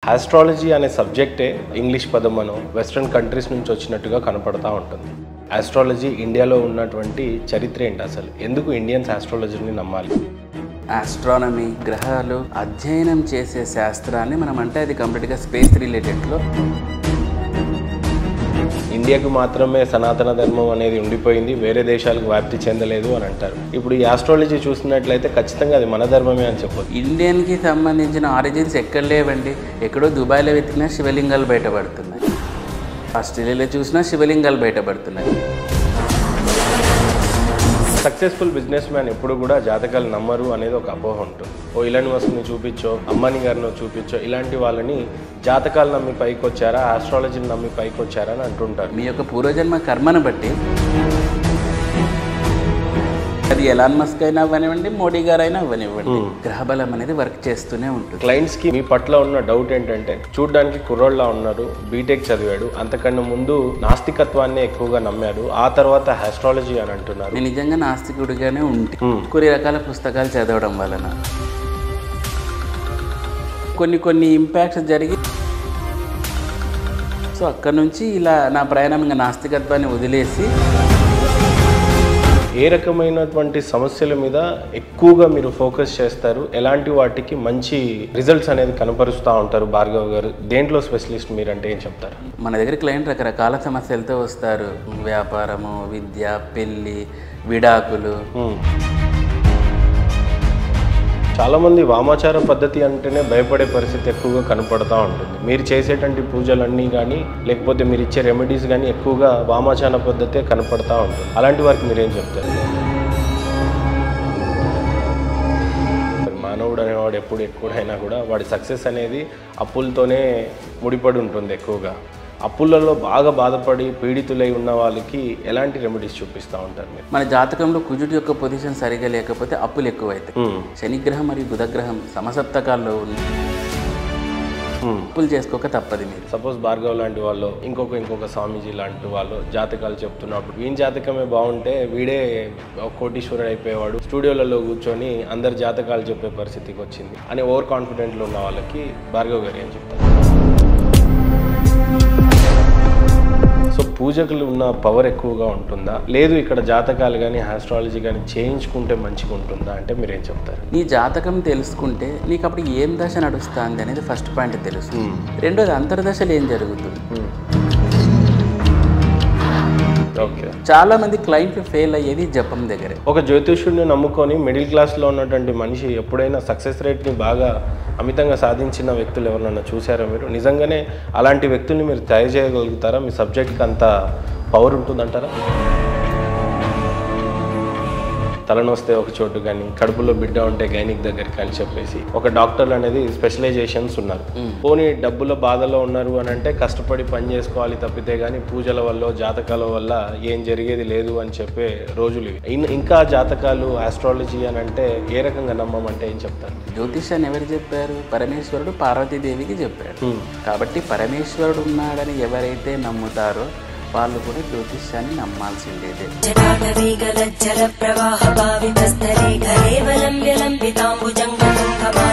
Astrology అనే సబ్జెక్టే English పదమనో వెస్ట్రన్ కంట్రీస్ నుంచి వచ్చినట్టుగా కనపడతా ఉంటుంది ఆస్ట్రాలజీ ఇండియాలో ఉన్నటువంటి చరిత్ర ఏంటి అసలు ఎందుకు ఇండియన్స్ ఆస్ట్రాలజీని నమ్మాలి ఆస్ట్రానమీ గ్రహాలు అధ్యయనం చేసే శాస్త్రాన్ని మనం అంటే అది కంప్లీట్గా స్పేస్ రిలేటెడ్లో ఇండియాకు మాత్రమే సనాతన ధర్మం అనేది ఉండిపోయింది వేరే దేశాలకు వ్యాప్తి చెందలేదు అని అంటారు ఇప్పుడు ఈ ఆస్ట్రాలజీ చూసినట్లయితే ఖచ్చితంగా అది మన ధర్మమే అని చెప్పొచ్చు ఇండియన్కి సంబంధించిన ఆరిజిన్స్ ఎక్కడ లేవండి ఎక్కడో దుబాయ్లో వెతికినా శివలింగాలు బయటపడుతున్నాయి ఆస్ట్రేలియాలో చూసినా శివలింగాలు బయటపడుతున్నాయి సక్సెస్ఫుల్ బిజినెస్ మ్యాన్ ఎప్పుడు కూడా జాతకాలు నమ్మరు అనేది ఒక అపోహ ఉంటుంది ఓ ఇలాంటి వస్తుని చూపించో అమ్మాని గారిని చూపించో ఇలాంటి వాళ్ళని జాతకాలు నమ్మి పైకి వచ్చారా ఆస్ట్రాలజీని నమ్మి పైకి వచ్చారా అని అంటుంటారు మీ యొక్క పూర్వజన్మ కర్మను బట్టి అది ఎలాన్ మస్క్ అయినా అవ్వనివ్వండి మోడీ గారు అయినా అవ్వనివ్వండి గ్రహబలం అనేది వర్క్ చేస్తూనే ఉంటుంది క్లయింట్స్ కి మీ పట్ల ఉన్న డౌట్ ఏంటంటే చూడడానికి కుర్రోళ్ళ ఉన్నారు బీటెక్ చదివాడు అంతకన్నా ముందు నాస్తికత్వాన్ని ఎక్కువగా నమ్మాడు ఆ తర్వాత ఆస్ట్రాలజీ అని అంటున్నారు నేను నిజంగా నాస్తికుడిగానే ఉంటే Hmm. కొన్ని రకాల పుస్తకాలు చదవడం వలన కొన్ని కొన్ని ఇంపాక్ట్స్ జరిగి సో అక్కడ నుంచి ఇలా నా ప్రయాణం ఇంకా నాస్తికత్వాన్ని వదిలేసి ఏ రకమైనటువంటి సమస్యల మీద ఎక్కువగా మీరు ఫోకస్ చేస్తారు ఎలాంటి వాటికి మంచి రిజల్ట్స్ అనేది కనపరుస్తూ ఉంటారు భార్గవ్ గారు దేంట్లో స్పెషలిస్ట్ మీరంటే ఏం చెప్తారు మన దగ్గర క్లయింట్ రకరకాల సమస్యలతో వస్తారు వ్యాపారము విద్య పెళ్ళి విడాకులు మ్మ్. చాలా మంది వామాచార పద్ధతి అంటేనే భయపడే పరిస్థితి ఎక్కువగా కనపడతా ఉంటుంది మీరు చేసేటువంటి పూజలన్నీ కానీ లేకపోతే మీరు ఇచ్చే రెమెడీస్ కానీ ఎక్కువగా వామాచార పద్ధతే కనపడతా ఉంటుంది అలాంటి వారికి మీరేం చెప్తారు మానవుడు అనేవాడు ఎప్పుడు ఎప్పుడైనా కూడా వాడి సక్సెస్ అనేది అప్పులతోనే ముడిపడి ఉంటుంది ఎక్కువగా అప్పులలో బాగా బాధపడి పీడితులై ఉన్న వాళ్ళకి ఎలాంటి రెమెడీస్ చూపిస్తూ ఉంటారు మీరు మన జాతకంలో కుజుడి యొక్క పొజిషన్ సరిగా లేకపోతే అప్పులు ఎక్కువైతాయి మ్మ్. శనిగ్రహం మరియు బుధగ్రహం సమసప్తకాల్లో ఉంది మ్మ్. అప్పులు చేసుకోక తప్పదు మీరు సపోజ్ భార్గవ్ లాంటి వాళ్ళు ఇంకొక ఇంకొక స్వామీజీ లాంటి వాళ్ళు జాతకాలు చెప్తున్నప్పుడు వీని జాతకమే బాగుంటే వీడే ఒక కోటీశ్వరుడు అయిపోయేవాడు స్టూడియోలలో కూర్చొని అందరి జాతకాలు చెప్పే పరిస్థితికి వచ్చింది అని ఓవర్ కాన్ఫిడెంట్లో ఉన్న వాళ్ళకి భార్గవ్ గారు ఏం చెప్తారు సో పూజకులు ఉన్న పవర్ ఎక్కువగా ఉంటుందా లేదు ఇక్కడ జాతకాలు కానీ ఆస్ట్రాలజీ కానీ చేయించుకుంటే మంచిగా ఉంటుందా అంటే మీరేం చెప్తారు నీ జాతకం తెలుసుకుంటే నీకు అప్పుడు ఏం దశ నడుస్తుంది అనేది ఫస్ట్ పాయింట్ తెలుసు రెండోది అంతర్దశలు ఏం జరుగుతుంది ఓకే చాలా మంది క్లయింట్లు ఫెయిల్ అయ్యేది జపం దగ్గరే ఒక జ్యోతిష్యుడిని నమ్ముకొని మిడిల్ క్లాస్లో ఉన్నటువంటి మనిషి ఎప్పుడైనా సక్సెస్ రేట్ని బాగా అమితంగా సాధించిన వ్యక్తులు ఎవరినైనా చూసారా మీరు నిజంగానే అలాంటి వ్యక్తుల్ని మీరు తయారు చేయగలుగుతారా మీ సబ్జెక్ట్కి అంత పవర్ ఉంటుందంటారా తలనొస్తే ఒక చోటు కానీ కడుపులో బిడ్డ ఉంటే గైనిక్ దగ్గరికి అని చెప్పేసి ఒక డాక్టర్లు అనేది స్పెషలైజేషన్స్ ఉన్నారు పోనీ డబ్బుల బాధలో ఉన్నారు అని అంటే కష్టపడి పని చేసుకోవాలి తప్పితే కానీ పూజల వల్ల జాతకాల వల్ల ఏం జరిగేది లేదు అని చెప్పే రోజులు ఇవి ఇన్- ఇంకా జాతకాలు ఆస్ట్రాలజీ అని అంటే ఏ రకంగా నమ్మమంటే ఏం చెప్తారు జ్యోతిష్యాన్ని ఎవరు చెప్పారు పరమేశ్వరుడు పార్వతీదేవికి చెప్పాడు Hmm. కాబట్టి పరమేశ్వరుడు ఉన్నాడని ఎవరైతే నమ్ముతారో వాళ్ళు కూడా జ్యోతిష్యాన్ని నమ్మాల్సిందేదే जटाटवीगलज्जलप्रवाहपावितस्तरे कलेवलम्ब्य लम्बिताम्बुजङ्गमुखमा